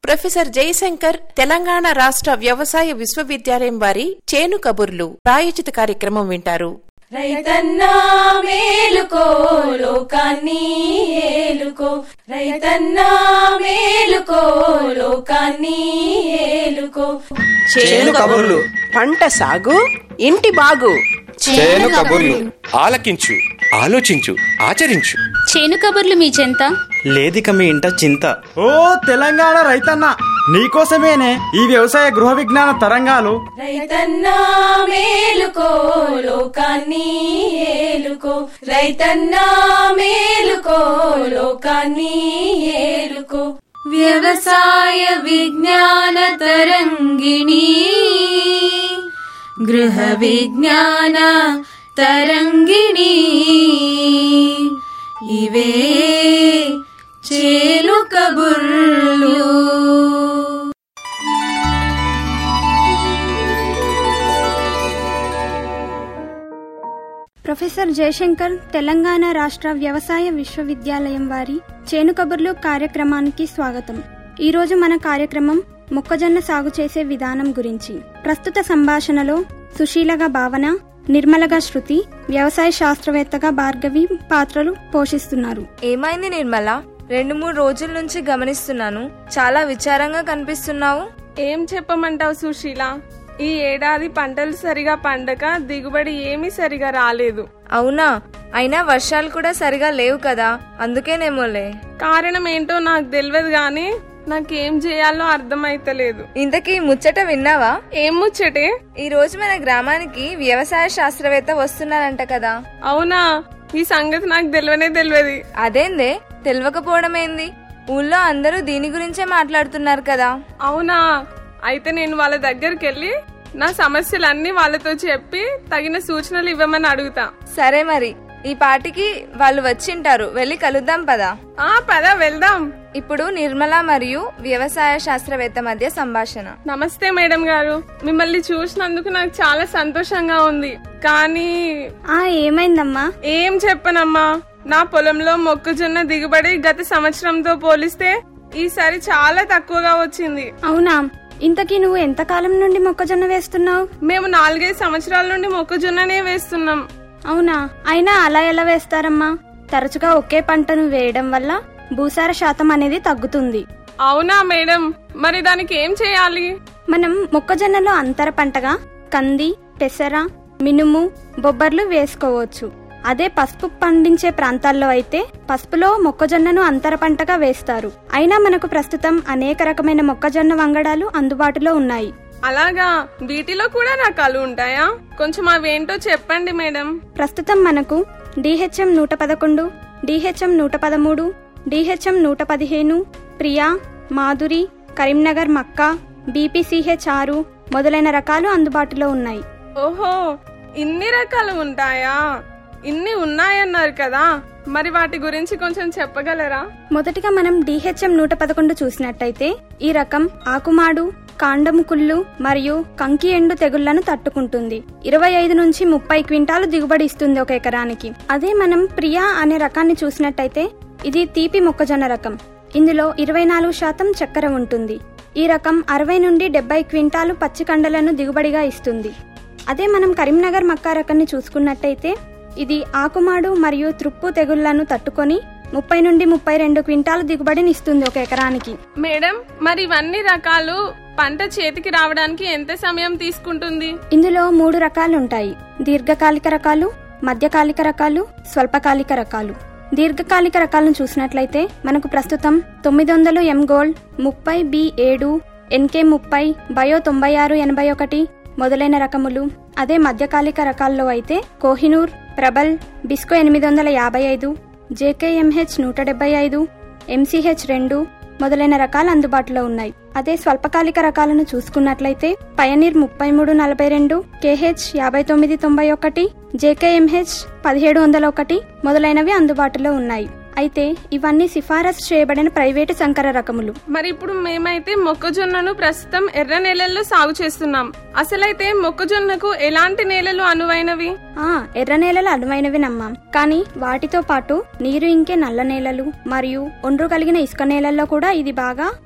professor Jayashankar Telangana రాష్ట్ర వ్యవసాయ విశ్వవిద్యాలయం వారి చేను కబుర్లు ప్రాయోజిత కార్యక్రమం వింటారు రైతన్నా మేలుకో లోకాన్ని ఏలుకో రైతన్నా మేలుకో లోకాన్ని ఏలుకో చేను కబుర్లు పంట సాగు ఇంటి బాగు చేను కబుర్లు ఆలకించు ఆలోచించు ఆచరించు చేను కబుర్లు మీ చెంత లేదిక మీ ఇంట చింత ఓ తెలంగాణ రైతన్న నీకోసమేనే ఈ వ్యవసాయ గృహ విజ్ఞాన తరంగాలు రైతన్నా మేలుకో లోకాన్ని ఏలుకో రైతన్నా మేలుకో లోకాన్ని ఏలుకో వ్యవసాయ విజ్ఞాన తరంగిణి గృహ విజ్ఞాన తరంగిణి ఇవే చేలు కబుర్లు ప్రొఫెసర్ జయశంకర్ తెలంగాణ రాష్ట్ర వ్యవసాయ విశ్వవిద్యాలయం వారి చేను కబుర్లు కార్యక్రమానికి స్వాగతం ఈ రోజు మన కార్యక్రమం మొక్కజొన్న సాగు చేసే విధానం గురించి ప్రస్తుత సంభాషణలో సుశీలగా భావన నిర్మలగా శృతి వ్యవసాయ శాస్త్రవేత్తగా భార్గవి పాత్రలు పోషిస్తున్నారు ఏమైంది నిర్మల రెండు మూడు రోజుల నుంచి గమనిస్తున్నాను చాలా విచారంగా కనిపిస్తున్నావు ఏం చెప్పమంటావు సుశీల ఈ ఏడాది పంటలు సరిగా పండక దిగుబడి ఏమీ సరిగా రాలేదు అవునా అయినా వర్షాలు కూడా సరిగా లేవు కదా అందుకేనేమోలే కారణం ఏంటో నాకు తెలియదు గాని నాకేం చేయాలో అర్థమైతలేదు ఇంతకీ ముచ్చట విన్నావా ఏం ముచ్చటే ఈ రోజు మన గ్రామానికి వ్యవసాయ శాస్త్రవేత్త వస్తున్నారంట కదా అవునా ఈ సంగతి నాకు తెలియనే తెలియదు అదేందే తెలియకపోవడం ఏంది ఊళ్ళో అందరూ దీని గురించే మాట్లాడుతున్నారు కదా అవునా అయితే నేను వాళ్ళ దగ్గరికి వెళ్ళి నా సమస్యలన్నీ వాళ్ళతో చెప్పి తగిన సూచనలు ఇవ్వమని అడుగుతా సరే మరి ఈ పాటికి వాళ్ళు వచ్చింటారు వెళ్ళి కలుద్దాం పదా ఆ పద వెళ్దాం ఇప్పుడు నిర్మల మరియు వ్యవసాయ శాస్త్రవేత్త మధ్య సంభాషణ నమస్తే మేడం గారు మిమ్మల్ని చూసినందుకు నాకు చాలా సంతోషంగా ఉంది కానీ ఆ ఏమైందమ్మా ఏం చెప్పనమ్మా నా పొలంలో మొక్కజొన్న దిగుబడి గత సంవత్సరంతో పోలిస్తే ఈసారి చాలా తక్కువగా వచ్చింది అవునా ఇంతకీ నువ్వు ఎంతకాలం నుండి మొక్కజొన్న వేస్తున్నావు మేము నాలుగైదు సంవత్సరాల నుండి మొక్కజొన్ననే వేస్తున్నాం అవునా అయినా అలా ఎలా వేస్తారమ్మా తరచుగా ఒకే పంటను వేయడం వల్ల భూసార శాతం అనేది తగ్గుతుంది అవునా మేడం మరి దానికి ఏం చేయాలి మనం మొక్కజొన్నలో అంతర పంటగా కంది పెసర మినుము బొబ్బర్లు వేసుకోవచ్చు అదే పసుపు పండించే ప్రాంతాల్లో అయితే పసుపులో మొక్కజొన్నను అంతర పంటగా వేస్తారు అయినా మనకు ప్రస్తుతం అనేక రకమైన మొక్కజొన్న వంగడాలు అందుబాటులో ఉన్నాయి అలాగా వీటిలో కూడా రకాలు ఉంటాయా కొంచెం అవేంటో చెప్పండి మేడం ప్రస్తుతం మనకు డిహెచ్ఎం నూట పదకొండు డిహెచ్ఎం నూట పదమూడు డిహెచ్ఎం నూట పదిహేను ప్రియా మాధురి కరీంనగర్ మక్క బీపీసీహెచ్ ఆరు మొదలైన రకాలు అందుబాటులో ఉన్నాయి ఓహో ఇన్ని రకాలు ఉంటాయా ఇన్ని ఉన్నాయన్నారు కదా మరి వాటి గురించి కొంచెం చెప్పగలరా మొదటిగా మనం డిహెచ్ఎం నూట పదకొండు చూసినట్టయితే ఈ రకం ఆకుమాడు కాండము కుళ్ళు మరియు కంకి ఎండు తెగుళ్లను తట్టుకుంటుంది ఇరవై ఐదు నుంచి ముప్పై క్వింటాలు దిగుబడి ఇస్తుంది ఒక ఎకరానికి అదే మనం ప్రియా అనే రకాన్ని చూసినట్టయితే ఇది తీపి మొక్కజొన్న రకం ఇందులో ఇరవై నాలుగు శాతం చక్కెర ఉంటుంది ఈ రకం అరవై నుండి డెబ్బై క్వింటాలు పచ్చి కండలను దిగుబడిగా ఇస్తుంది అదే మనం కరీంనగర్ మక్కా రకాన్ని చూసుకున్నట్టయితే ఇది ఆకుమాడు మరియు త్రుప్పు తెగుళ్లను తట్టుకొని ముప్పై నుండి ముప్పై రెండు క్వింటాల దిగుబడిని ఇస్తుంది ఒక ఎకరానికి మేడం మరి ఇవన్నీ రకాలు పంట చేతికి రావడానికి ఎంత సమయం తీసుకుంటుంది ఇందులో మూడు రకాలు ఉంటాయి దీర్ఘకాలిక రకాలు మధ్యకాలిక రకాలు స్వల్పకాలిక రకాలు దీర్ఘకాలిక రకాలను చూసినట్లయితే మనకు ప్రస్తుతం తొమ్మిది వందలు ఎం గోల్డ్ ముప్పై బి ఏడు ఎన్కే ముప్పై బయో తొంభై ఆరు ఎనభై ఒకటి మొదలైన రకములు అదే మధ్యకాలిక రకాల్లో అయితే కోహినూర్ ప్రబల్ బిస్కో ఎనిమిది వందల యాభై ఐదు జేకేఎంహెచ్ నూట డెబ్బై ఐదు ఎంసీహెచ్ రెండు మొదలైన రకాలు అందుబాటులో ఉన్నాయి అదే స్వల్పకాలిక రకాలను చూసుకున్నట్లయితే పయనీర్ ముప్పై మూడు నలభై రెండు కేహెచ్ యాభై తొమ్మిది తొంభై ఒకటి జేకేఎంహెచ్ పదిహేడు వందల ఒకటి మొదలైనవి అందుబాటులో ఉన్నాయి అయితే ఇవన్నీ సిఫారసు చేయబడిన ప్రైవేటు సంకర రకములు మరి ఇప్పుడు మేమైతే మొక్కజొన్నను ప్రస్తుతం ఎర్ర నేలల్లో సాగు చేస్తున్నాం అసలైతే మొక్కజొన్నకు ఎలాంటి నేలలు అనువైనవి ఆ ఎర్ర నేలలు అనువైనవి నమ్మాం కానీ వాటితో పాటు నీరు ఇంకే నల్ల నేలలు మరియు ఒండ్రు కలిగిన ఇసుక నేలల్లో కూడా ఇది బాగా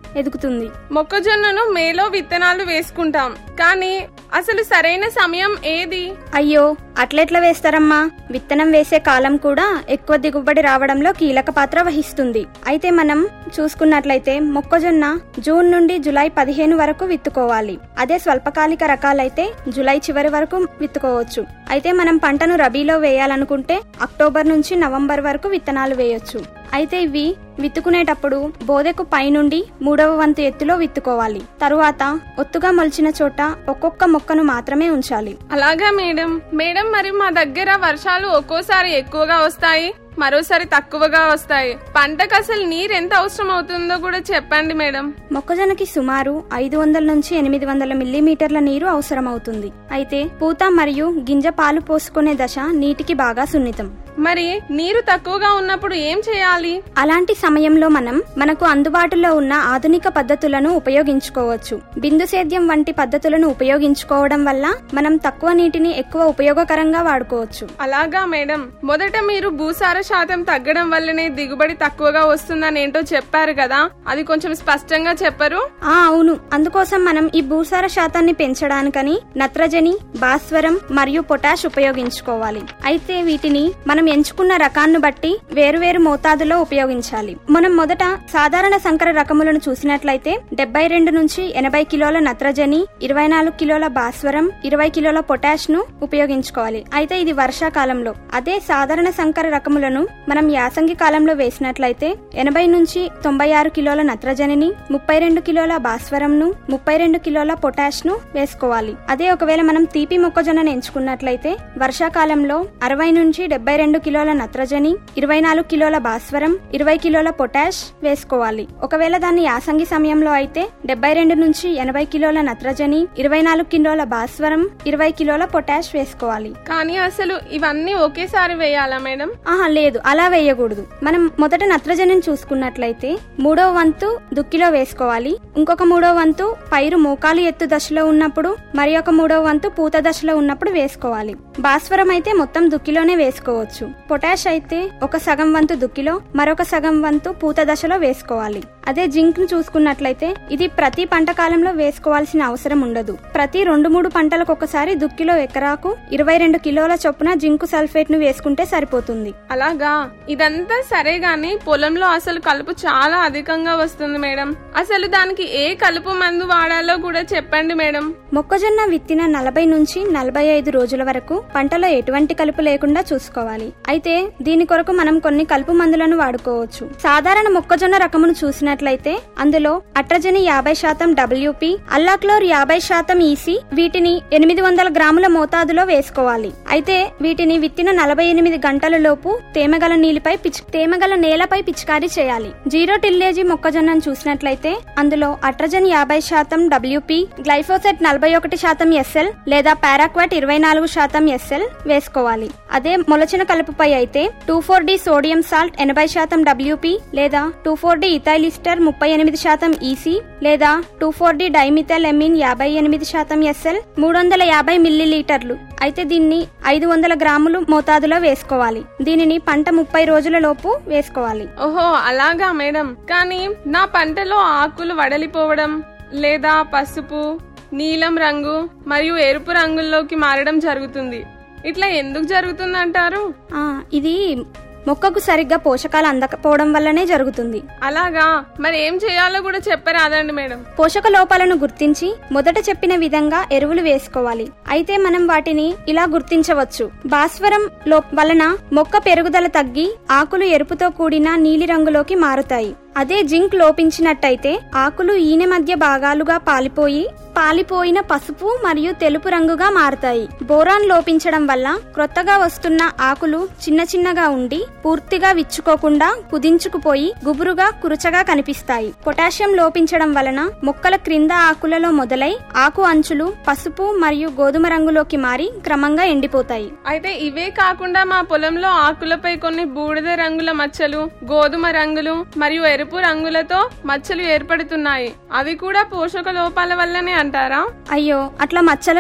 ఎదుగుతుంది మొక్కజొన్నను మేలో విత్తనాలు వేసుకుంటాం కానీ అసలు సరైన సమయం ఏది అయ్యో అట్లెట్లా వేస్తారమ్మా విత్తనం వేసే కాలం కూడా ఎక్కువ దిగుబడి రావడంలో కీలక పాత్ర వహిస్తుంది అయితే మనం చూసుకున్నట్లయితే మొక్కజొన్న జూన్ నుండి జులై పదిహేను వరకు విత్తుకోవాలి అదే స్వల్పకాలిక రకాలైతే జులై చివరి వరకు విత్తుకోవచ్చు అయితే మనం పంటను రబీలో వేయాలనుకుంటే అక్టోబర్ నుంచి నవంబర్ వరకు విత్తనాలు వేయొచ్చు అయితే ఇవి విత్తుకునేటప్పుడు బోదెకు పైనుండి మూడవ వంతు ఎత్తులో విత్తుకోవాలి తరువాత ఒత్తుగా మొలిచిన చోట ఒక్కొక్క మొక్కను మాత్రమే ఉంచాలి అలాగా మేడం మేడం మరి మా దగ్గర వర్షాలు ఒక్కోసారి ఎక్కువగా వస్తాయి మరోసారి తక్కువగా వస్తాయి పంటకు అసలు నీరు ఎంత అవసరం అవుతుందో కూడా చెప్పండి మేడం మొక్కజొన్నకి సుమారు ఐదు వందల నుంచి ఎనిమిది వందల మిల్లీమీటర్ల నీరు అవసరమవుతుంది అయితే పూత మరియు గింజ పాలు పోసుకునే దశ నీటికి బాగా సున్నితం మరి నీరు తక్కువగా ఉన్నప్పుడు ఏం చేయాలి అలాంటి సమయంలో మనం మనకు అందుబాటులో ఉన్న ఆధునిక పద్ధతులను ఉపయోగించుకోవచ్చు బిందు సేద్యం వంటి పద్ధతులను ఉపయోగించుకోవడం వల్ల మనం తక్కువ నీటిని ఎక్కువ ఉపయోగకరంగా వాడుకోవచ్చు అలాగా మేడం మొదట మీరు భూసార శాతం తగ్గడం వల్లనే దిగుబడి తక్కువగా వస్తుందని ఏంటో చెప్పారు కదా అది కొంచెం స్పష్టంగా చెప్పరు ఆ అవును అందుకోసం మనం ఈ భూసార శాతాన్ని పెంచడానికని నత్రజని భాస్వరం మరియు పొటాష్ ఉపయోగించుకోవాలి అయితే వీటిని మనం ఎంచుకున్న రకాన్ని బట్టి వేరువేరు మోతాదులో ఉపయోగించాలి మనం మొదట సాధారణ సంకర రకములను చూసినట్లయితే డెబ్బై రెండు నుంచి ఎనభై కిలోల నత్రజని ఇరవై నాలుగు కిలోల భాస్వరం ఇరవై కిలోల పొటాష్ ను ఉపయోగించుకోవాలి అయితే ఇది వర్షాకాలంలో అదే సాధారణ సంకర రకములను మనం యాసంగి కాలంలో వేసినట్లయితే ఎనభై నుంచి తొంభై ఆరు కిలోల నత్రజనిని ముప్పై రెండు కిలోల భాస్వరంను ముప్పై రెండు కిలోల పొటాష్ ను వేసుకోవాలి అదే ఒకవేళ మనం తీపి మొక్కజొన్నను ఎంచుకున్నట్లయితే వర్షాకాలంలో అరవై నుంచి డెబ్బై రెండు కిలోల నత్రజని ఇరవై నాలుగు కిలోల భాస్వరం ఇరవై కిలోల పొటాష్ వేసుకోవాలి ఒకవేళ దాన్ని యాసంగి సమయంలో అయితే డెబ్బై రెండు నుంచి ఎనభై కిలోల నత్రజని ఇరవై నాలుగు కిలోల భాస్వరం ఇరవై కిలోల పొటాష్ వేసుకోవాలి కానీ అసలు ఇవన్నీ ఒకేసారి వేయాలా మేడం ఆహా లేదు అలా వేయకూడదు మనం మొదట నత్రజనిని చూసుకున్నట్లయితే మూడవ వంతు దుక్కిలో వేసుకోవాలి ఇంకొక మూడవ వంతు పైరు మోకాలు ఎత్తు దశలో ఉన్నప్పుడు మరి ఒక మూడవ వంతు పూత దశలో ఉన్నప్పుడు వేసుకోవాలి భాస్వరం అయితే మొత్తం దుక్కిలోనే వేసుకోవచ్చు పొటాష్ అయితే ఒక సగం వంతు దుక్కిలో మరొక సగం వంతు పూత దశలో వేసుకోవాలి అదే జింక్ ను చూసుకున్నట్లయితే ఇది ప్రతి పంట కాలంలో వేసుకోవాల్సిన అవసరం ఉండదు ప్రతి రెండు మూడు పంటలకు ఒకసారి దుక్కిలో ఎకరాకు ఇరవై రెండు కిలోల చొప్పున జింకు సల్ఫేట్ ను వేసుకుంటే సరిపోతుంది అలాగా ఇదంతా సరే గాని పొలంలో అసలు కలుపు చాలా అధికంగా వస్తుంది మేడం అసలు దానికి ఏ కలుపు మందు వాడాలో కూడా చెప్పండి మేడం మొక్కజొన్న విత్తిన నలభై నుంచి నలభై ఐదు రోజుల వరకు పంటలో ఎటువంటి కలుపు లేకుండా చూసుకోవాలి అయితే దీని కొరకు మనం కొన్ని కలుపు మందులను వాడుకోవచ్చు సాధారణ మొక్కజొన్న రకమును చూసినట్లయితే అందులో అట్రజని యాభై శాతం డబ్ల్యూపి అల్లాక్లోర్ యాభై శాతం ఈసీ వీటిని ఎనిమిది వందల గ్రాముల మోతాదులో వేసుకోవాలి అయితే వీటిని విత్తిన నలభై ఎనిమిది గంటల లోపు తేమగల నీళ్ళపై పిచ్ తేమగల నేలపై పిచికారీ చేయాలి జీరో టిల్లేజీ మొక్కజొన్నను చూసినట్లయితే అందులో అట్రజన్ యాభై శాతం డబ్ల్యూపి గ్లైఫోసెట్ నలభై ఒకటి శాతం ఎస్ఎల్ లేదా పారాక్వాట్ ఇరవై నాలుగు శాతం ఎస్ఎల్ వేసుకోవాలి అదే మొలచిన కలుపుపై అయితే two four D sodium salt ఎనభై శాతం డబ్ల్యూపి లేదా టూ ఫోర్ డి ఇథైలిస్టర్ ముప్పై ఎనిమిది శాతం ఈసీ లేదా two four D dimethyl amine యాభై ఎనిమిది శాతం ఎస్ఎల్ మూడు వందల యాభై మిల్లీ లీటర్లు అయితే దీన్ని ఐదు వందల గ్రాములు మోతాదులో వేసుకోవాలి దీనిని పంట ముప్పై రోజుల లోపు వేసుకోవాలి ఓహో అలాగా మేడం కానీ నా పంటలో ఆకులు వడలిపోవడం లేదా పసుపు నీలం రంగు మరియు ఎరుపు రంగుల్లోకి మారడం జరుగుతుంది ఇట్లా ఎందుకు జరుగుతుందంటారు ఆ, ఇది మొక్కకు సరిగ్గా పోషకాలు అందకపోవడం వల్లనే జరుగుతుంది అలాగా మరి ఏం చేయాలో కూడా చెప్పరాదండి మేడం పోషక లోపాలను గుర్తించి మొదట చెప్పిన విధంగా ఎరువులు వేసుకోవాలి అయితే మనం వాటిని ఇలా గుర్తించవచ్చు భాస్వరం లో వలన మొక్క పెరుగుదల తగ్గి ఆకులు ఎరుపుతో కూడిన నీలి రంగులోకి మారుతాయి అదే జింక్ లోపించినట్టయితే ఆకులు ఈనె మధ్య భాగాలుగా పాలిపోయి పాలిపోయిన పసుపు మరియు తెలుపు రంగుగా మారతాయి బోరాన్ లోపించడం వల్ల క్రొత్తగా వస్తున్న ఆకులు చిన్న చిన్నగా ఉండి పూర్తిగా విచ్చుకోకుండా కుదించుకుపోయి గుబురుగా కురుచగా కనిపిస్తాయి పొటాషియం లోపించడం వలన మొక్కల క్రింద ఆకులలో మొదలై ఆకు అంచులు పసుపు మరియు గోధుమ రంగులోకి మారి క్రమంగా ఎండిపోతాయి అయితే ఇవే కాకుండా మా పొలంలో ఆకులపై కొన్ని బూడిద రంగుల మచ్చలు గోధుమ రంగులు మరియు ఎరుపు రంగులతో మచ్చలు ఏర్పడుతున్నాయి అవి కూడా పోషక లోపాల వల్లనే అంటారా అయ్యో అట్లా మచ్చలుగా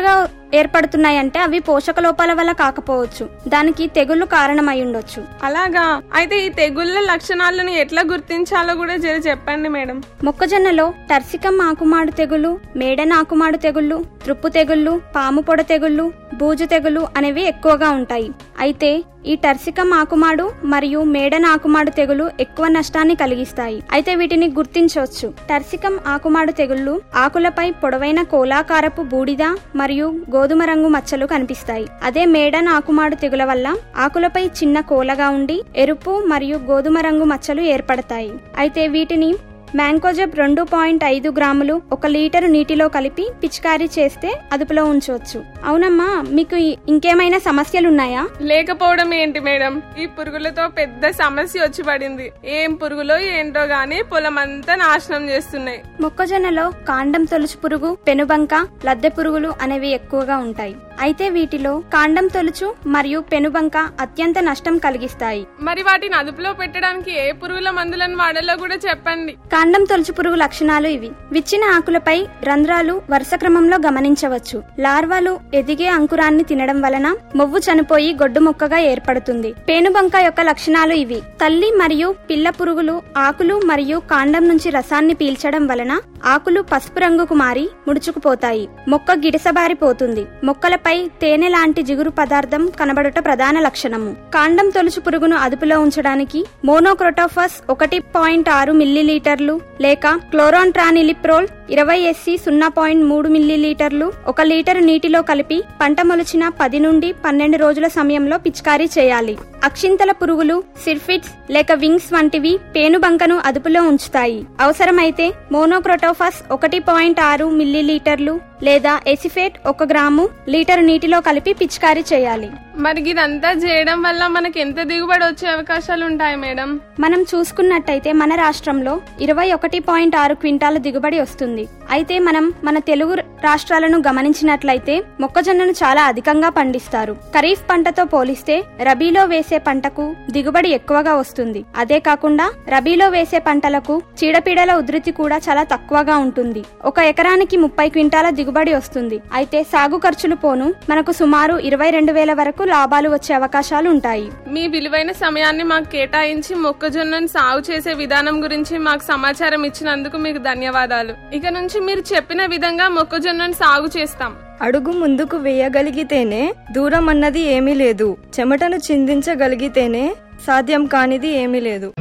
ఏర్పడుతున్నాయంటే అవి పోషక లోపాల వల్ల కాకపోవచ్చు దానికి తెగుళ్లు కారణమై ఉండొచ్చు అలాగా అయితే ఈ తెగుళ్ళ లక్షణాలను ఎట్లా గుర్తించాలో కూడా జర చెప్పండి మేడం మొక్కజొన్నలో టర్సికం ఆకుమాడు తెగులు మేడన ఆకుమాడు తెగుళ్ళు త్రుప్పు తెగుళ్ళు పాము పొడ తెగుళ్ళు బూజు తెగులు అనేవి ఎక్కువగా ఉంటాయి అయితే ఈ టర్సికం ఆకుమాడు మరియు మేడన ఆకుమాడు తెగులు ఎక్కువ నష్టాన్ని కలిగిస్తాయి అయితే వీటిని గుర్తించవచ్చు టర్సికం ఆకుమాడు తెగుళ్ళు ఆకులపై పొడవైన కోలాకారపు బూడిద మరియు గోధుమ రంగు మచ్చలు కనిపిస్తాయి అదే మేడన ఆకుమాడు తెగుల వల్ల ఆకులపై చిన్న కోలగా ఉండి ఎరుపు మరియు గోధుమ రంగు మచ్చలు ఏర్పడతాయి అయితే వీటిని మ్యాంకోజెబ్ రెండు పాయింట్ ఐదు గ్రాములు ఒక లీటరు నీటిలో కలిపి పిచికారీ చేస్తే అదుపులో ఉంచవచ్చు అవునమ్మా మీకు ఈ- ఇంకేమైనా సమస్యలున్నాయా లేకపోవడం ఏంటి మేడం ఈ పురుగులతో పెద్ద సమస్య వచ్చి పడింది ఏం పురుగులో ఏంటో గానీ పొలం అంతా నాశనం చేస్తున్నాయి మొక్కజొన్నలో కాండం తొలుచు పురుగు పెనుబంక లద్దె పురుగులు అనేవి ఎక్కువగా ఉంటాయి అయితే వీటిలో కాండం తొలుచు మరియు పెనుబంక అత్యంత నష్టం కలిగిస్తాయి మరి వాటిని అదుపులో పెట్టడానికి ఏ పురుగుల మందులను వాడాలో కూడా చెప్పండి కాండం తొలుచు పురుగు లక్షణాలు ఇవి విచ్చిన ఆకులపై రంధ్రాలు వరుస క్రమంలో గమనించవచ్చు లార్వాలు ఎదిగే అంకురాన్ని తినడం వలన మొవ్వు చనిపోయి గొడ్డు మొక్కగా ఏర్పడుతుంది పేనుబంక యొక్క లక్షణాలు ఇవి తల్లి మరియు పిల్ల పురుగులు ఆకులు మరియు కాండం నుంచి రసాన్ని పీల్చడం వలన ఆకులు పసుపు రంగుకు మారి ముడుచుకుపోతాయి మొక్క గిడసబారిపోతుంది మొక్కలపై తేనె లాంటి జిగురు పదార్థం కనబడుట ప్రధాన లక్షణము కాండం తొలుచు పురుగును అదుపులో ఉంచడానికి మోనోక్రోటోఫస్ ఒకటి పాయింట్ ఆరు మిల్లీలీటర్లు లేక క్లోరాన్ట్రానిలిప్రోల్ ఇరవై ఎస్సి సున్నా పాయింట్ మూడు మిల్లీలీటర్లు ఒక లీటర్ నీటిలో కలిపి పంట మొలిచిన పది నుండి పన్నెండు రోజుల సమయంలో పిచికారీ చేయాలి అక్షింతల పురుగులు సిర్ఫిట్స్ లేక వింగ్స్ వంటివి పేనుబంకను అదుపులో ఉంచుతాయి అవసరమైతే మోనోక్రోటోఫస్ ఒకటి పాయింట్ ఆరు మిల్లీలీటర్లు లేదా ఎసిఫేట్ ఒక గ్రాము లీటర్ నీటిలో కలిపి పిచికారీ చేయాలి మరి ఇదంతా చేయడం వల్ల మనకి ఎంత దిగుబడి వచ్చే అవకాశాలు ఉంటాయి మేడం మనం చూసుకున్నట్టయితే మన రాష్ట్రంలో ఇరవై ఒకటి పాయింట్ ఆరు క్వింటాల దిగుబడి వస్తుంది అయితే మనం మన తెలుగు రాష్ట్రాలను గమనించినట్లయితే మొక్కజొన్నను చాలా అధికంగా పండిస్తారు ఖరీఫ్ పంటతో పోలిస్తే రబీలో వేసే పంటకు దిగుబడి ఎక్కువగా వస్తుంది అదే కాకుండా రబీలో వేసే పంటలకు చీడపీడల ఉధృతి కూడా చాలా తక్కువగా ఉంటుంది ఒక ఎకరానికి ముప్పై క్వింటాల దిగుబడి వస్తుంది అయితే సాగు ఖర్చులు పోను మనకు సుమారు ఇరవై రెండు వేల వరకు లాభాలు వచ్చే అవకాశాలు ఉంటాయి మీ విలువైన సమయాన్ని మాకు కేటాయించి మొక్కజొన్నను సాగు చేసే విధానం గురించి మాకు సమాచారం ఇచ్చినందుకు మీకు ధన్యవాదాలు ఇక నుంచి మీరు చెప్పిన విధంగా మొక్కజొన్నను సాగు చేస్తాం అడుగు ముందుకు వేయగలిగితేనే దూరం అన్నది ఏమీ లేదు చెమటను చిందించగలిగితేనే సాధ్యం కానిది ఏమీ లేదు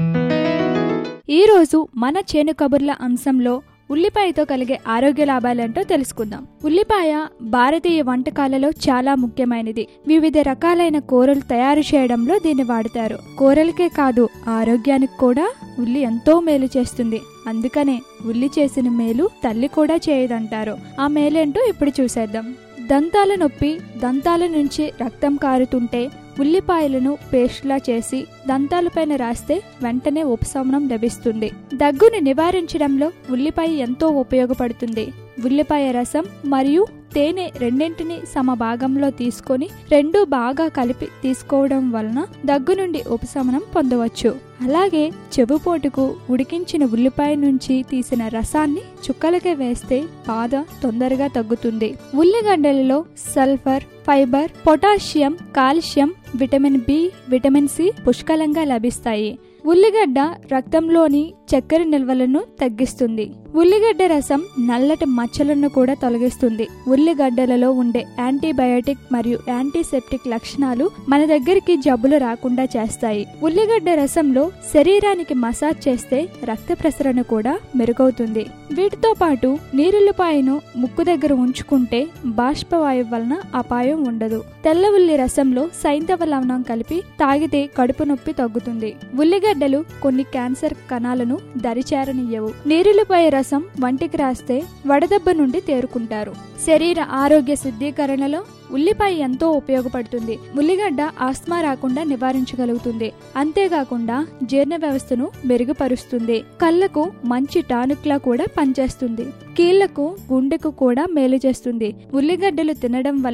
ఈరోజు మన చేను కబుర్ల అంశంలో ఉల్లిపాయతో కలిగే ఆరోగ్య లాభాలేంటో తెలుసుకుందాం ఉల్లిపాయ భారతీయ వంటకాలలో చాలా ముఖ్యమైనది వివిధ రకాలైన కూరలు తయారు చేయడంలో దీన్ని వాడతారు కూరలకే కాదు ఆరోగ్యానికి కూడా ఉల్లి ఎంతో మేలు చేస్తుంది అందుకనే ఉల్లి చేసిన మేలు తల్లి కూడా చేయదంటారు ఆ మేలేంటో ఇప్పుడు చూసేద్దాం దంతాల నొప్పి దంతాల నుంచి రక్తం కారుతుంటే ఉల్లిపాయలను పేస్ట్లా చేసి దంతాలపైన రాస్తే వెంటనే ఉపశమనం లభిస్తుంది దగ్గుని నివారించడంలో ఉల్లిపాయ ఎంతో ఉపయోగపడుతుంది ఉల్లిపాయ రసం మరియు తేనె రెండింటిని సమభాగంలో తీసుకొని రెండు బాగా కలిపి తీసుకోవడం వలన దగ్గు నుండి ఉపశమనం పొందవచ్చు అలాగే చెవుపోటుకు ఉడికించిన ఉల్లిపాయ నుంచి తీసిన రసాన్ని చుక్కలకే వేస్తే బాధ తొందరగా తగ్గుతుంది ఉల్లిగడ్డలలో sulphur fibre potassium calcium vitamin B vitamin C పుష్కలంగా లభిస్తాయి ఉల్లిగడ్డ రక్తంలోని చక్కెర నిల్వలను తగ్గిస్తుంది ఉల్లిగడ్డ రసం నల్లటి మచ్చలను కూడా తొలగిస్తుంది ఉల్లిగడ్డలలో ఉండే యాంటీబయోటిక్ మరియు యాంటీసెప్టిక్ లక్షణాలు మన దగ్గరికి జబ్బులు రాకుండా చేస్తాయి ఉల్లిగడ్డ రసంలో శరీరానికి మసాజ్ చేస్తే రక్త ప్రసరణ కూడా మెరుగవుతుంది వీటితో పాటు నీరుల్లిపాయను ముక్కు దగ్గర ఉంచుకుంటే బాష్పవాయువు వలన అపాయం ఉండదు తెల్ల ఉల్లి రసంలో సైంధవ లవణం కలిపి తాగితే కడుపు నొప్పి తగ్గుతుంది ఉల్లిగడ్డలు కొన్ని క్యాన్సర్ కణాలను దరిచేరనియ్యవు నీరులపై రసం వంటికి రాస్తే వడదెబ్బ నుండి తేరుకుంటారు శరీర ఆరోగ్య శుద్ధీకరణలో ఉల్లిపాయ ఎంతో ఉపయోగపడుతుంది ఉల్లిగడ్డ ఆస్మా రాకుండా నివారించగలుగుతుంది అంతేకాకుండా జీర్ణ వ్యవస్థను మెరుగుపరుస్తుంది కళ్ళకు మంచి టానిక్ లా కూడా పనిచేస్తుంది కీళ్లకు గుండెకు కూడా మేలు చేస్తుంది ఉల్లిగడ్డలు తినడం వల్ల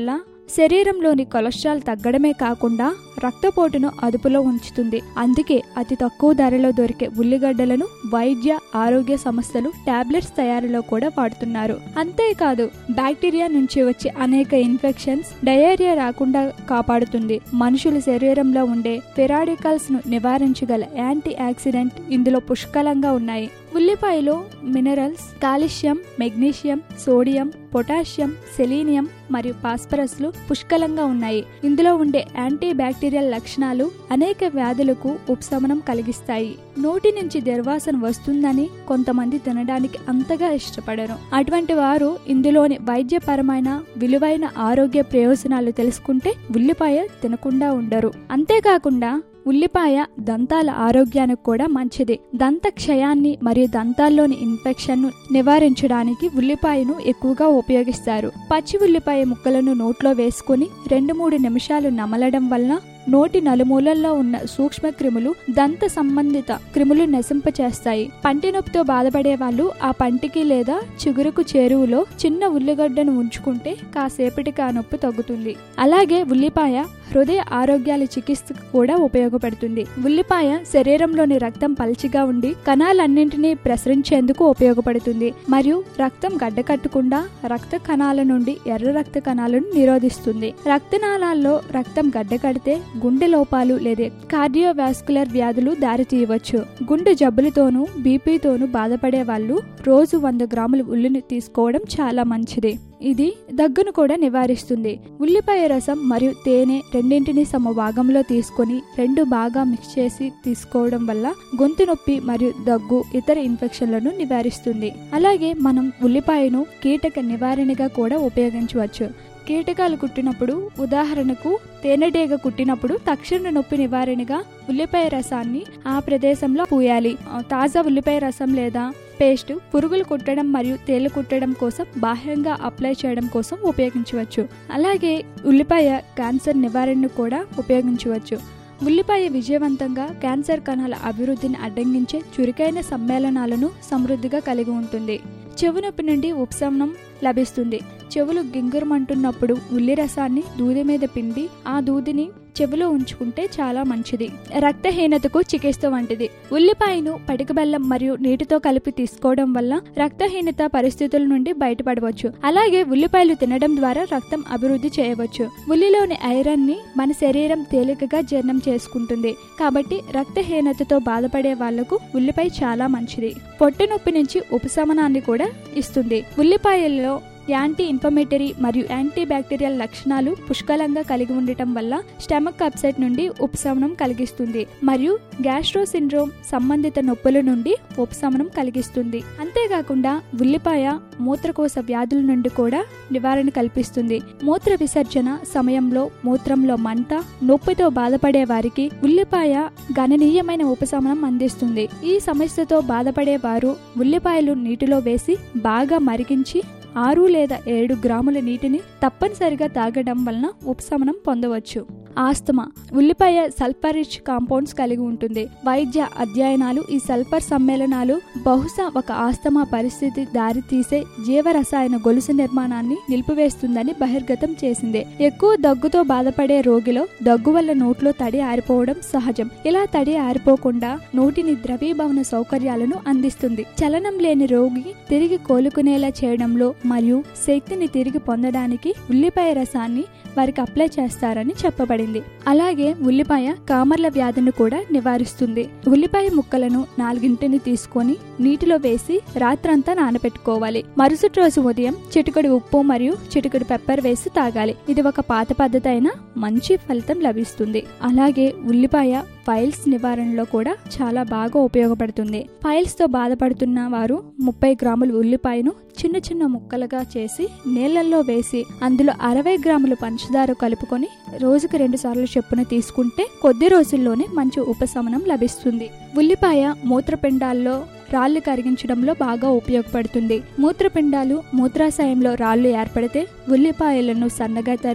శరీరంలోని కొలెస్ట్రాల్ తగ్గడమే కాకుండా రక్తపోటును అదుపులో ఉంచుతుంది అందుకే అతి తక్కువ ధరలో దొరికే ఉల్లిగడ్డలను వైద్య ఆరోగ్య సంస్థలు టాబ్లెట్స్ తయారీలో కూడా వాడుతున్నారు అంతేకాదు బ్యాక్టీరియా నుంచి వచ్చే అనేక ఇన్ఫెక్షన్స్ డయేరియా రాకుండా కాపాడుతుంది మనుషుల శరీరంలో ఉండే పెరాడికల్స్ ను నివారించగల యాంటీ ఆక్సిడెంట్ ఇందులో పుష్కలంగా ఉన్నాయి ఉల్లిపాయలో minerals calcium magnesium sodium potassium selenium మరియు పాస్పరస్లు పుష్కలంగా ఉన్నాయి ఇందులో ఉండే యాంటీ బ్యాక్టీరియల్ లక్షణాలు అనేక వ్యాధులకు ఉపశమనం కలిగిస్తాయి నోటి నుంచి దుర్వాసన వస్తుందని కొంతమంది తినడానికి అంతగా ఇష్టపడరు అటువంటి వారు ఇందులోని వైద్యపరమైన విలువైన ఆరోగ్య ప్రయోజనాలు తెలుసుకుంటే ఉల్లిపాయ తినకుండా ఉండరు అంతేకాకుండా ఉల్లిపాయ దంతాల ఆరోగ్యానికి కూడా మంచిది దంత క్షయాన్ని మరియు దంతాల్లోని ఇన్ఫెక్షన్ను నివారించడానికి ఉల్లిపాయను ఎక్కువగా ఉపయోగిస్తారు పచ్చి ఉల్లిపాయ ముక్కలను నోట్లో వేసుకుని రెండు మూడు నిమిషాలు నమలడం వలన నోటి నలుమూలల్లో ఉన్న సూక్ష్మ క్రిములు దంత సంబంధిత క్రిములు నశింపచేస్తాయి పంటి నొప్పితో బాధపడే వాళ్ళు ఆ పంటికి లేదా చిగురుకు చేరువులో చిన్న ఉల్లిగడ్డను ఉంచుకుంటే కాసేపటికి ఆ నొప్పి తగ్గుతుంది అలాగే ఉల్లిపాయ హృదయ ఆరోగ్యాల చికిత్సకు కూడా ఉపయోగపడుతుంది ఉల్లిపాయ శరీరంలోని రక్తం పల్చిగా ఉండి కణాలన్నింటినీ ప్రసరించేందుకు ఉపయోగపడుతుంది మరియు రక్తం గడ్డకట్టకుండా రక్త కణాల నుండి ఎర్ర రక్త కణాలను నిరోధిస్తుంది రక్తనాళాల్లో రక్తం గడ్డకడితే గుండె లోపాలు లేదా కార్డియోవాస్కులర్ వ్యాధులు దారితీయవచ్చు గుండె జబ్బులతోనూ బీపీతోనూ బాధపడే వాళ్ళు రోజు వంద గ్రాముల ఉల్లిని తీసుకోవడం చాలా మంచిది ఇది దగ్గును కూడా నివారిస్తుంది ఉల్లిపాయ రసం మరియు తేనె రెండింటిని సమ భాగంలో తీసుకొని రెండు బాగా మిక్స్ చేసి తీసుకోవడం వల్ల గొంతు నొప్పి మరియు దగ్గు ఇతర ఇన్ఫెక్షన్లను నివారిస్తుంది అలాగే మనం ఉల్లిపాయను కీటక నివారణగా కూడా ఉపయోగించవచ్చు కీటకాలు కుట్టినప్పుడు ఉదాహరణకు తేనెటీగ కుట్టినప్పుడు తక్షణ నొప్పి నివారణగా ఉల్లిపాయ రసాన్ని ఆ ప్రదేశంలో పూయాలి తాజా ఉల్లిపాయ రసం లేదా పేస్ట్ పురుగులు కుట్టడం మరియు తేలు కుట్టడం కోసం బాహ్యంగా అప్లై చేయడం కోసం ఉపయోగించవచ్చు అలాగే ఉల్లిపాయ క్యాన్సర్ నివారణను కూడా ఉపయోగించవచ్చు ఉల్లిపాయ విజయవంతంగా క్యాన్సర్ కణాల అభివృద్ధిని అడ్డంగించే చురుకైన సమ్మేళనాలను సమృద్ధిగా కలిగి ఉంటుంది చెవు నొప్పి నుండి ఉపశమనం లభిస్తుంది చెవులు గింగురమంటున్నప్పుడు ఉల్లి రసాన్ని దూది మీద పిండి ఆ దూదిని చెవిలో ఉంచుకుంటే చాలా మంచిది రక్తహీనతకు చికిత్స వంటిది ఉల్లిపాయను పటిక బెల్లం మరియు నీటితో కలిపి తీసుకోవడం వల్ల రక్తహీనత పరిస్థితుల నుండి బయటపడవచ్చు అలాగే ఉల్లిపాయలు తినడం ద్వారా రక్తం అభివృద్ధి చేయవచ్చు ఉల్లిలోని ఐరన్ ని మన శరీరం తేలికగా జీర్ణం చేసుకుంటుంది కాబట్టి రక్తహీనతతో బాధపడే వాళ్లకు ఉల్లిపాయ చాలా మంచిది పొట్ట నొప్పి నుంచి ఉపశమనాన్ని కూడా ఇస్తుంది ఉల్లిపాయల్లో యాంటీ ఇన్ఫర్మేటరీ మరియు యాంటీ బ్యాక్టీరియల్ లక్షణాలు పుష్కలంగా కలిగి ఉండటం వల్ల స్టమక్ అప్సెట్ నుండి ఉపశమనం కలిగిస్తుంది మరియు గ్యాస్ట్రో సిండ్రోమ్ సంబంధిత నొప్పుల నుండి ఉపశమనం కలిగిస్తుంది అంతేకాకుండా ఉల్లిపాయ మూత్రకోశ వ్యాధుల నుండి కూడా నివారణ కల్పిస్తుంది మూత్ర విసర్జన సమయంలో మూత్రంలో మంట నొప్పితో బాధపడే వారికి ఉల్లిపాయ గణనీయమైన ఉపశమనం అందిస్తుంది ఈ సమస్యతో బాధపడే వారు ఉల్లిపాయలు నీటిలో వేసి బాగా మరిగించి ఆరు లేదా ఏడు గ్రాముల నీటిని తప్పనిసరిగా తాగడం వలన ఉపశమనం పొందవచ్చు ఆస్తమా ఉల్లిపాయ సల్ఫర్ రిచ్ కాంపౌండ్స్ కలిగి ఉంటుంది వైద్య అధ్యయనాలు ఈ సల్ఫర్ సమ్మేళనాలు బహుశా ఒక ఆస్తమా పరిస్థితి దారితీసే జీవరసాయన గొలుసు నిర్మాణాన్ని నిలిపివేస్తుందని బహిర్గతం చేసింది ఎక్కువ దగ్గుతో బాధపడే రోగిలో దగ్గు వల్ల నోట్లో తడి ఆరిపోవడం సహజం ఇలా తడి ఆరిపోకుండా నోటిని ద్రవీభవన సౌకర్యాలను అందిస్తుంది చలనం లేని రోగి తిరిగి కోలుకునేలా చేయడంలో మరియు శక్తిని తిరిగి పొందడానికి ఉల్లిపాయ రసాన్ని వారికి అప్లై చేస్తారని చెప్పబడింది అలాగే ఉల్లిపాయ కామర్ల వ్యాధిని కూడా నివారిస్తుంది ఉల్లిపాయ ముక్కలను నాలుగింటిని తీసుకొని నీటిలో వేసి రాత్రంతా నానబెట్టుకోవాలి మరుసటి రోజు ఉదయం చిటికడి ఉప్పు మరియు చిటికడి పెప్పర్ వేసి తాగాలి ఇది ఒక పాత పద్ధతి అయినా మంచి ఫలితం లభిస్తుంది అలాగే ఉల్లిపాయ ఫైల్స్ నివారణలో కూడా చాలా బాగా ఉపయోగపడుతుంది ఫైల్స్ తో బాధపడుతున్న వారు ముప్పై గ్రాముల ఉల్లిపాయను చిన్న చిన్న ముక్కలుగా చేసి నీళ్లలో వేసి అందులో అరవై గ్రాముల పంచదార కలుపుకొని రోజుకి రెండు సార్లు చెప్పున తీసుకుంటే కొద్ది రోజుల్లోనే మంచి ఉపశమనం లభిస్తుంది ఉల్లిపాయ మూత్రపిండాల్లో రాళ్లు కరిగించడంలో బాగా ఉపయోగపడుతుంది మూత్రపిండాలు మూత్రాశయంలో రాళ్లు ఏర్పడితే ఉల్లిపాయలను సన్నగా తరిగి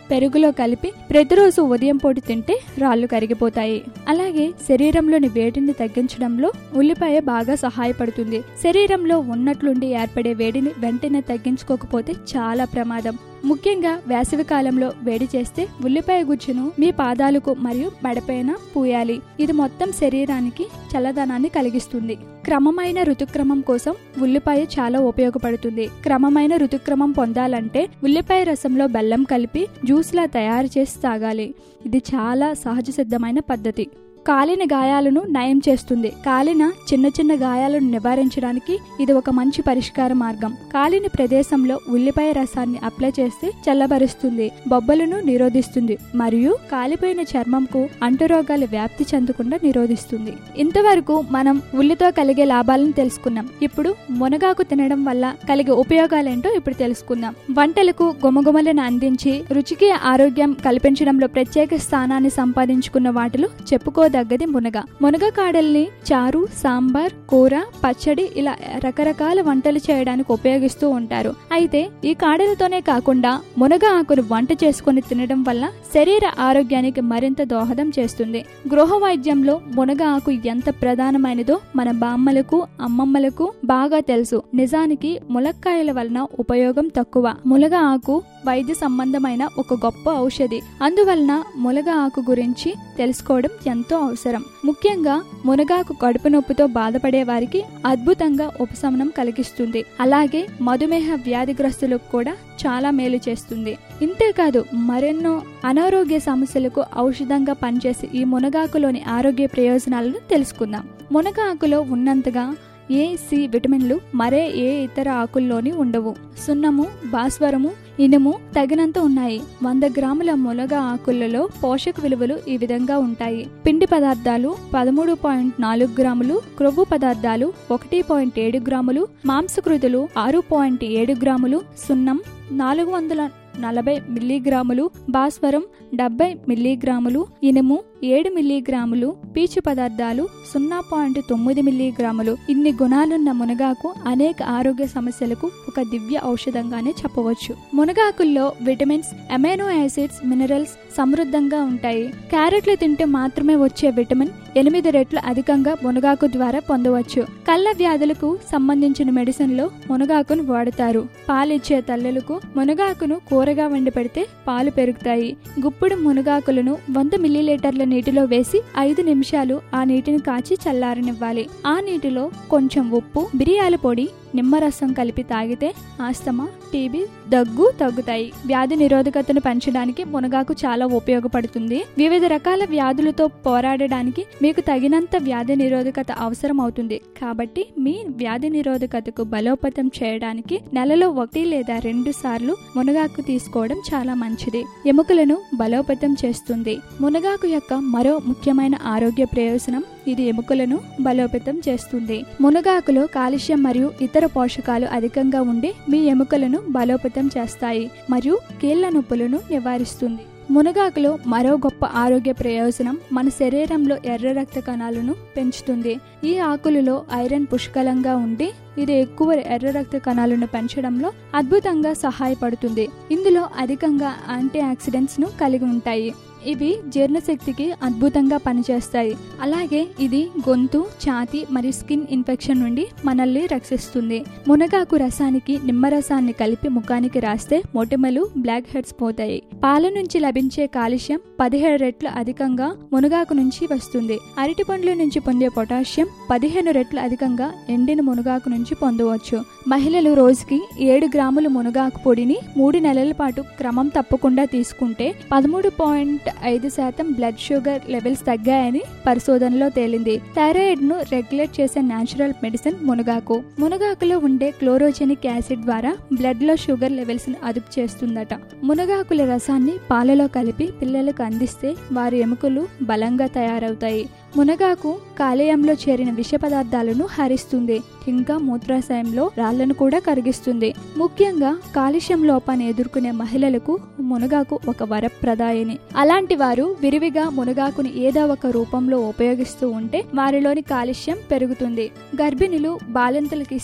పెరుగులో కలిపి ప్రతిరోజు ఉదయం పూట తింటే రాళ్ళు కరిగిపోతాయి అలాగే శరీరంలోని వేడిని తగ్గించడంలో ఉల్లిపాయ బాగా సహాయపడుతుంది శరీరంలో ఉన్నట్లుండి ఏర్పడే వేడిని వెంటనే తగ్గించుకోకపోతే చాలా ప్రమాదం ముఖ్యంగా వేసవి కాలంలో వేడి చేస్తే ఉల్లిపాయ గుజ్జును మీ పాదాలకు మరియు మెడపైన పూయాలి ఇది మొత్తం శరీరానికి చల్లదనాన్ని కలిగిస్తుంది క్రమమైన ఋతుక్రమం కోసం ఉల్లిపాయ చాలా ఉపయోగపడుతుంది క్రమమైన ఋతుక్రమం పొందాలంటే ఉల్లిపాయ రసంలో బెల్లం కలిపి జ్యూస్లా తయారు చేసి తాగాలి ఇది చాలా సహజ సిద్ధమైన పద్ధతి కాలిన గాయాలను నయం చేస్తుంది కాలిన చిన్న చిన్న గాయాలను నివారించడానికి ఇది ఒక మంచి పరిష్కార మార్గం కాలిన ప్రదేశంలో ఉల్లిపాయ రసాన్ని అప్లై చేస్తే చల్లబరుస్తుంది బొబ్బలను నిరోధిస్తుంది మరియు కాలిపోయిన చర్మంకు అంటురోగాలు వ్యాప్తి చెందకుండా నిరోధిస్తుంది ఇంతవరకు మనం ఉల్లితో కలిగే లాభాలను తెలుసుకున్నాం ఇప్పుడు మునగాకు తినడం వల్ల కలిగే ఉపయోగాలేంటో ఇప్పుడు తెలుసుకుందాం వంటలకు గుమగుమలను అందించి రుచికి ఆరోగ్యం కల్పించడంలో ప్రత్యేక స్థానాన్ని సంపాదించుకున్న వాటిలో చెప్పుకోదగ్గది మునగ మునగ కాడల్ని చారు సాంబార్ కూర పచ్చడి ఇలా రకరకాల వంటలు చేయడానికి ఉపయోగిస్తూ ఉంటారు అయితే ఈ కాడలతోనే కాకుండా మునగ ఆకును వంట చేసుకుని తినడం వల్ల శరీర ఆరోగ్యానికి మరింత దోహదం చేస్తుంది గృహ వైద్యంలో మునగ ఆకు ఎంత ప్రధానమైనదో మన బామ్మలకు అమ్మమ్మలకు బాగా తెలుసు నిజానికి ములక్కాయల వలన ఉపయోగం తక్కువ ములగ ఆకు వైద్య సంబంధమైన ఒక గొప్ప ఔషధి అందువలన మునగ ఆకు గురించి తెలుసుకోవడం ఎంతో అవసరం ముఖ్యంగా మునగాకు కడుపు నొప్పితో బాధపడే వారికి అద్భుతంగా ఉపశమనం కలిగిస్తుంది అలాగే మధుమేహ వ్యాధిగ్రస్తులకు కూడా చాలా మేలు చేస్తుంది ఇంతేకాదు మరెన్నో అనారోగ్య సమస్యలకు ఔషధంగా పనిచేసే ఈ మునగాకులోని ఆరోగ్య ప్రయోజనాలను తెలుసుకుందాం మునగాకులో ఉన్నంతగా ఏ సి విటమిన్లు మరే ఏ ఇతర ఆకుల్లోని ఉండవు సున్నము భాస్వరము ఇనుము తగినంత ఉన్నాయి వంద గ్రాముల మునగ ఆకులలో పోషక విలువలు ఈ విధంగా ఉంటాయి పిండి పదార్థాలు పదమూడు పాయింట్ నాలుగు గ్రాములు క్రొవ్వు పదార్థాలు ఒకటి పాయింట్ ఏడు గ్రాములు మాంసకృతులు ఆరు పాయింట్ ఏడు గ్రాములు సున్నం నాలుగు వందల నలభై మిల్లీగ్రాములు భాస్వరం డెబ్బై మిల్లీగ్రాములు ఇనుము ఏడు మిల్లీగ్రాములు పీచు పదార్థాలు సున్నా పాయింట్ తొమ్మిది మిల్లీగ్రాములు ఇన్ని గుణాలున్న మునగాకు అనేక ఆరోగ్య సమస్యలకు ఒక దివ్య ఔషధంగానే చెప్పవచ్చు మునగాకుల్లో విటమిన్స్ అమైనో యాసిడ్స్ మినరల్స్ సమృద్ధంగా ఉంటాయి క్యారెట్లు తింటే మాత్రమే వచ్చే విటమిన్ ఎనిమిది రెట్లు అధికంగా మునగాకు ద్వారా పొందవచ్చు కళ్ళ వ్యాధులకు సంబంధించిన మెడిసిన్లో మునగాకును వాడతారు పాలిచ్చే తల్లులకు మునగాకును కూరగా వండి పెడితే పాలు పెరుగుతాయి గుప్పుడు మునగాకులను వంద మిల్లీలీటర్ల నీటిలో వేసి ఐదు నిమిషాలు ఆ నీటిని కాచి చల్లారనివ్వాలి ఆ నీటిలో కొంచెం ఉప్పు బిర్యాల పొడి నిమ్మరసం కలిపి తాగితే ఆస్తమా టీబీ దగ్గు తగ్గుతాయి వ్యాధి నిరోధకతను పెంచడానికి మునగాకు చాలా ఉపయోగపడుతుంది వివిధ రకాల వ్యాధులతో పోరాడడానికి మీకు తగినంత వ్యాధి నిరోధకత అవసరం అవుతుంది కాబట్టి మీ వ్యాధి నిరోధకతకు బలోపేతం చేయడానికి నెలలో ఒకటి లేదా రెండు సార్లు మునగాకు తీసుకోవడం చాలా మంచిది ఎముకలను బలోపేతం చేస్తుంది మునగాకు యొక్క మరో ముఖ్యమైన ఆరోగ్య ప్రయోజనం ఇది ఎముకలను బలోపేతం చేస్తుంది మునగాకులో కాల్షియం మరియు ఇతర పోషకాలు అధికంగా ఉండి మీ ఎముకలను బలోపేతం చేస్తాయి మరియు కీళ్ల నొప్పులను నివారిస్తుంది మునగాకులో మరో గొప్ప ఆరోగ్య ప్రయోజనం మన శరీరంలో ఎర్ర రక్త కణాలను పెంచుతుంది ఈ ఆకులలో ఐరన్ పుష్కలంగా ఉండి ఇది ఎక్కువ ఎర్ర రక్త కణాలను పెంచడంలో అద్భుతంగా సహాయపడుతుంది ఇందులో అధికంగా యాంటీ ఆక్సిడెంట్స్ ను కలిగి ఉంటాయి ఇవి జీర్ణశక్తికి అద్భుతంగా పనిచేస్తాయి అలాగే ఇది గొంతు ఛాతి మరియు స్కిన్ ఇన్ఫెక్షన్ నుండి మనల్ని రక్షిస్తుంది మునగాకు రసానికి నిమ్మరసాన్ని కలిపి ముఖానికి రాస్తే మొటిమలు బ్లాక్ హెడ్స్ పోతాయి పాల నుంచి లభించే కాలుష్యం పదిహేడు రెట్లు అధికంగా మునగాకు నుంచి వస్తుంది అరటి పండ్ల నుంచి పొందే పొటాషియం పదిహేను రెట్లు అధికంగా ఎండిన మునగాకు నుంచి పొందవచ్చు మహిళలు రోజుకి ఏడు గ్రాముల మునగాకు పొడిని మూడు నెలల పాటు క్రమం తప్పకుండా తీసుకుంటే పదమూడు పాయింట్ ఐదు శాతం బ్లడ్ షుగర్ లెవెల్స్ తగ్గాయని పరిశోధనలో తేలింది థైరాయిడ్ ను రెగ్యులేట్ చేసే న్యాచురల్ మెడిసిన్ మునగాకు మునగాకులో ఉండే క్లోరోజెనిక్ యాసిడ్ ద్వారా బ్లడ్ లో షుగర్ లెవెల్స్ ని అదుపు చేస్తుందట మునగాకుల రసాన్ని పాలలో కలిపి పిల్లలకు అందిస్తే వారి ఎముకలు బలంగా తయారవుతాయి మునగాకు కాలేయంలో చేరిన విష పదార్థాలను హరిస్తుంది ఇంకా మూత్రాశయంలో రాళ్లను కూడా కరిగిస్తుంది ముఖ్యంగా కాలుష్యం లోపాన్ని ఎదుర్కొనే మహిళలకు మునగాకు ఒక వరప్రదాయని అలాంటి వారు విరివిగా మునగాకుని ఏదో ఒక రూపంలో ఉపయోగిస్తూ ఉంటే వారిలోని కాలుష్యం పెరుగుతుంది గర్భిణులు బాలింతలకు ఇస్తే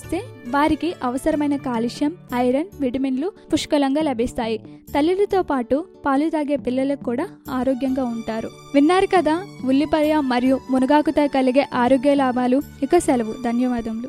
వారికి అవసరమైన కాల్షియం ఐరన్ విటమిన్లు పుష్కలంగా లభిస్తాయి తల్లులతో పాటు పాలు తాగే పిల్లలకు కూడా ఆరోగ్యంగా ఉంటారు విన్నారు కదా ఉల్లిపాయ మరియు మునగాకుతో కలిగే ఆరోగ్య లాభాలు ఇక సెలవు ధన్యవాదములు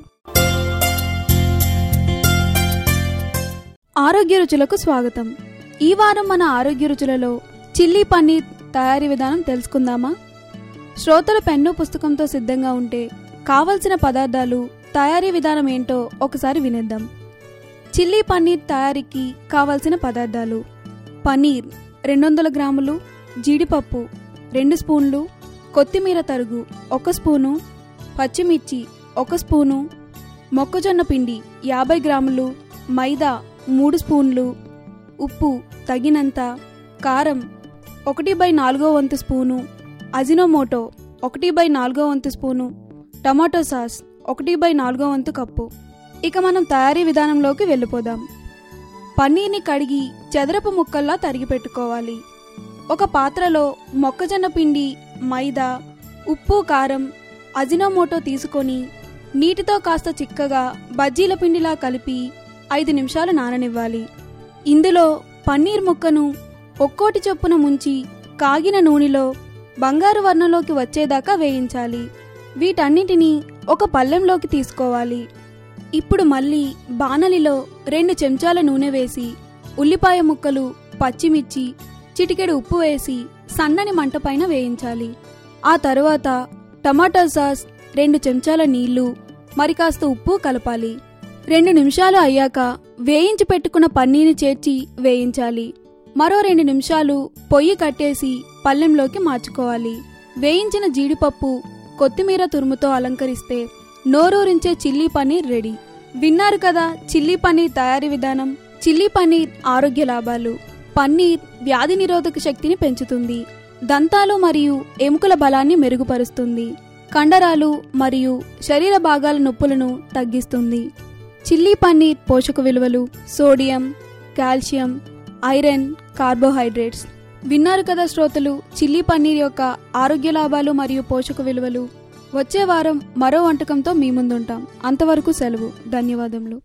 ఆరోగ్య రుచులకు స్వాగతం ఈ వారం మన ఆరోగ్య రుచులలో చిల్లీ పన్నీర్ తయారీ విధానం తెలుసుకుందామా శ్రోతలు పెన్ను పుస్తకంతో సిద్ధంగా ఉంటే కావలసిన పదార్థాలు తయారీ విధానం ఏంటో ఒకసారి వినేద్దాం చిల్లీ పన్నీర్ తయారీకి కావలసిన పదార్థాలు పన్నీర్ రెండు వందల గ్రాములు జీడిపప్పు రెండు స్పూన్లు కొత్తిమీర తరుగు ఒక స్పూను పచ్చిమిర్చి ఒక స్పూను మొక్కజొన్న పిండి యాభై గ్రాములు మైదా మూడు స్పూన్లు ఉప్పు తగినంత కారం ఒకటి బై నాలుగో వంతు స్పూను అజినోమోటో ఒకటి బై నాలుగో వంతు స్పూను టమాటో సాస్ ఒకటి బై నాలుగో వంతు కప్పు ఇక మనం తయారీ విధానంలోకి వెళ్ళిపోదాం పన్నీర్ని కడిగి చదరపు ముక్కల్లా తరిగి పెట్టుకోవాలి ఒక పాత్రలో మొక్కజొన్న పిండి మైదా ఉప్పు కారం అజినోమోటో తీసుకొని నీటితో కాస్త చిక్కగా బజ్జీల పిండిలా కలిపి ఐదు నిమిషాలు నాననివ్వాలి ఇందులో పన్నీర్ ముక్కను ఒక్కోటి చొప్పున ముంచి కాగిన నూనెలో బంగారు వర్ణంలోకి వచ్చేదాకా వేయించాలి వీటన్నిటినీ ఒక పళ్ళెంలోకి తీసుకోవాలి ఇప్పుడు మళ్ళీ బాణలిలో రెండు చెంచాల నూనె వేసి ఉల్లిపాయ ముక్కలు పచ్చిమిర్చి చిటికెడు ఉప్పు వేసి సన్నని మంట పైన వేయించాలి ఆ తరువాత టమాటా సాస్ రెండు చెంచాల నీళ్లు మరి కాస్త ఉప్పు కలపాలి రెండు నిమిషాలు అయ్యాక వేయించి పెట్టుకున్న పన్నీని చేర్చి వేయించాలి మరో రెండు నిమిషాలు పొయ్యి కట్టేసి పళ్ళెంలోకి మార్చుకోవాలి వేయించిన జీడిపప్పు కొత్తిమీర తురుముతో అలంకరిస్తే నోరూరించే చిల్లీ పన్నీర్ రెడీ విన్నారు కదా చిల్లీ పన్నీర్ తయారీ విధానం చిల్లీ పన్నీర్ ఆరోగ్య లాభాలు పన్నీర్ వ్యాధి నిరోధక శక్తిని పెంచుతుంది దంతాలు మరియు ఎముకల బలాన్ని మెరుగుపరుస్తుంది కండరాలు మరియు శరీర భాగాల నొప్పులను తగ్గిస్తుంది చిల్లీ పన్నీర్ పోషక విలువలు సోడియం కాల్షియం ఐరన్ కార్బోహైడ్రేట్స్ విన్నారు కదా శ్రోతలు చిల్లీ పన్నీర్ యొక్క ఆరోగ్య లాభాలు మరియు పోషక విలువలు వచ్చే వారం మరో వంటకంతో మీ ముందుంటాం అంతవరకు సెలవు ధన్యవాదములు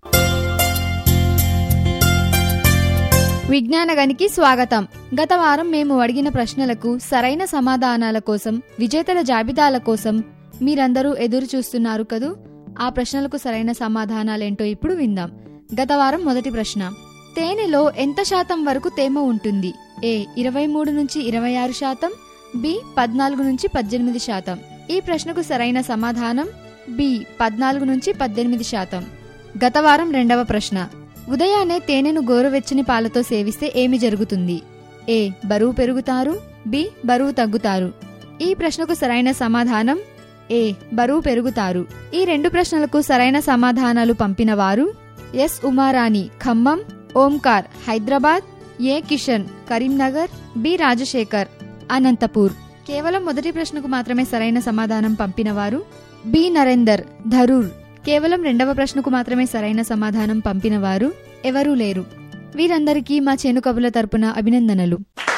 విజ్ఞానగనికి స్వాగతం గత వారం మేము అడిగిన ప్రశ్నలకు సరైన సమాధానాల కోసం విజేతల జాబితాల కోసం మీరందరూ ఎదురు చూస్తున్నారు కదూ ఆ ప్రశ్నలకు సరైన సమాధానాలేంటో ఇప్పుడు విందాం గత వారం మొదటి ప్రశ్న తేనెలో ఎంత శాతం వరకు తేమ ఉంటుంది ఏ ఇరవై మూడు నుంచి ఇరవై ఆరు శాతం బి పద్నాలుగు నుంచి పద్దెనిమిది శాతం ఈ ప్రశ్నకు సరైన సమాధానం బి పద్నాలుగు నుంచి పద్దెనిమిది శాతం గత వారం రెండవ ప్రశ్న ఉదయాన్నే తేనెను గోరువెచ్చని పాలతో సేవిస్తే ఏమి జరుగుతుంది ఏ బరువు పెరుగుతారు బి బరువు తగ్గుతారు ఈ ప్రశ్నకు సరైన సమాధానం ఏ బరువు పెరుగుతారు ఈ రెండు ప్రశ్నలకు సరైన సమాధానాలు పంపిన వారు S Umarani Khammam Omkar Hyderabad A Kishan Karimnagar B Rajasekhar Anantapur కేవలం మొదటి ప్రశ్నకు మాత్రమే సరైన సమాధానం పంపిన వారు బి నరేందర్ ధరూర్ కేవలం రెండవ ప్రశ్నకు మాత్రమే సరైన సమాధానం పంపిన వారు ఎవరూ లేరు వీరందరికీ మా చేను కబుల తరపున అభినందనలు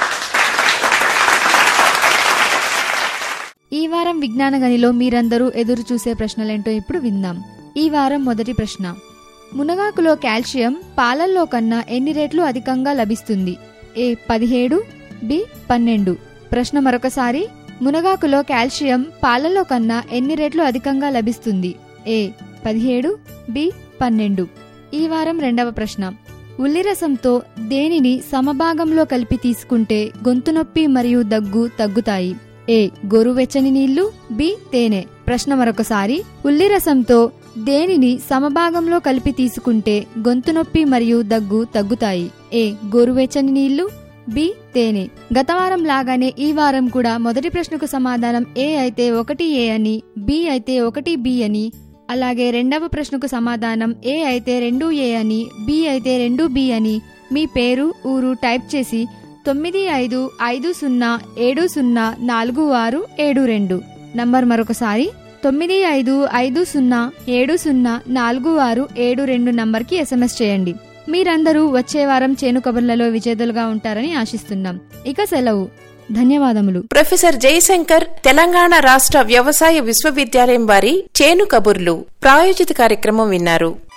ఈ వారం విజ్ఞాన గనిలో మీరందరూ ఎదురు చూసే ప్రశ్నలేంటో ఇప్పుడు విందాం ఈ వారం మొదటి ప్రశ్న మునగాకులో కాల్షియం పాలల్లో కన్నా ఎన్ని రెట్లు అధికంగా లభిస్తుంది ఏ పదిహేడు బి పన్నెండు ప్రశ్న మరొకసారి మునగాకులో కాల్షియం పాలలో కన్నా ఎన్ని రెట్లు అధికంగా లభిస్తుంది ఏ పదిహేడు బి పన్నెండు ఈ వారం రెండవ ప్రశ్న ఉల్లిరసంతో దేనిని సమభాగంలో కలిపి తీసుకుంటే గొంతు నొప్పి మరియు దగ్గు తగ్గుతాయి ఏ గోరువెచ్చని నీళ్లు బి తేనె ప్రశ్న మరొకసారి ఉల్లిరసంతో దేనిని సమభాగంలో కలిపి తీసుకుంటే గొంతు నొప్పి మరియు దగ్గు తగ్గుతాయి ఏ గోరువెచ్చని నీళ్లు బి తేనె గత వారం లాగానే ఈ వారం కూడా మొదటి ప్రశ్నకు సమాధానం ఏ అయితే ఒకటి ఏ అని బి అయితే ఒకటి బి అని అలాగే రెండవ ప్రశ్నకు సమాధానం ఏ అయితే రెండు ఏ అని బి అయితే రెండు బి అని మీ పేరు ఊరు టైప్ చేసి తొమ్మిది ఐదు ఐదు సున్నా ఏడు సున్నా నాలుగు ఆరు ఏడు రెండు నంబర్ మరొకసారి తొమ్మిది ఐదు ఐదు సున్నా ఏడు సున్నా నాలుగు ఆరు ఏడు రెండు నంబర్కి ఎస్ఎంఎస్ చేయండి మీరందరూ వచ్చే వారం చేను కబుర్లలో విజేతలుగా ఉంటారని ఆశిస్తున్నాం ఇక సెలవు ధన్యవాదములు ప్రొఫెసర్ జయశంకర్ తెలంగాణ రాష్ట్ర వ్యవసాయ విశ్వవిద్యాలయం వారి చేను కబుర్లు ప్రాయోజిత కార్యక్రమం విన్నారు